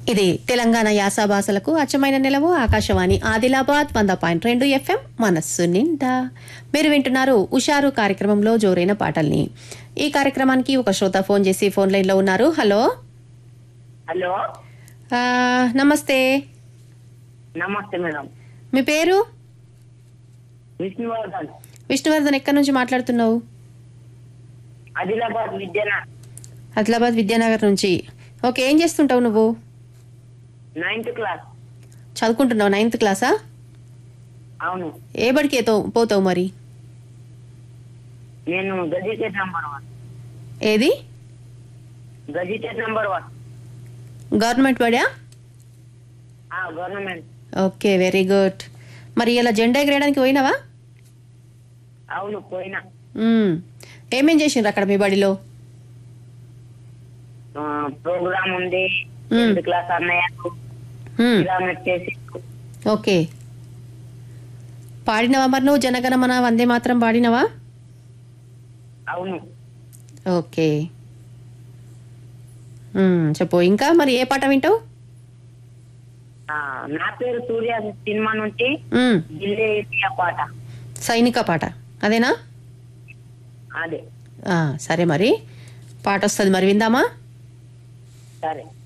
ఇది తెలంగాణ యాస భాషలకు అచ్చమైన నిలవు ఆకాశవాణి ఆదిలాబాద్ వంద పాయింట్ రెండు ఎఫ్ఎం మనస్సు నిండా మీరు వింటున్నారు ఉషారు కార్యక్రమంలో జోరైన పాటల్ని ఈ కార్యక్రమానికి ఒక శ్రోత ఫోన్ చేసి ఫోన్ లైన్లో ఉన్నారు హలో హలో ఆ, నమస్తే నమస్తే మేడం మీ పేరు విష్ణువర్ధన్ విష్ణువర్ధన్ ఎక్కడి నుంచి మాట్లాడుతున్నావు ఆదిలాబాద్ విద్యన ఆదిలాబాద్ విద్యానగర్ నుంచి ఓకే ఏం చేస్తుంటావు నువ్వు నైన్త్ క్లాస్ చదువుకుంటున్నావు నైన్త్ క్లాసా అవును ఏ బడికి ఏతో- పోతావు మరి నేను గజిటెడ్ నంబర్ వన్ ఏది గజిటెడ్ నంబర్ వన్ గవర్నమెంట్ బడా గవర్నమెంట్ ఓకే వెరీ గుడ్ మరి ఇలా జెండా ఎగరేయడానికి పోయినావా అవును పోయినా మ్మ్. ఏమేం చేసిండ్రు అక్కడ మీ బడిలో ప్రోగ్రామ్ ఉంది మ్మ్. టెన్త్ క్లాస్ అన్నయ్యకు మ్మ్. కిలోమీటర్ చేసి ఓకే పాడినవా మరి నువ్వు జనగణమన వందే మాత్రం పాడినవా అవును ఓకే మ్మ్, చెప్పు ఇంకా మరి ఏ పాట వింటావు ఆ, నా పేరు సూర్య సినిమా నుంచి మ్మ్, ఢిల్లీ ఇండియా పాట సైనిక పాట అదేనా అదే ఆ, సరే మరి పాట వస్తుంది మరి విందామా సరే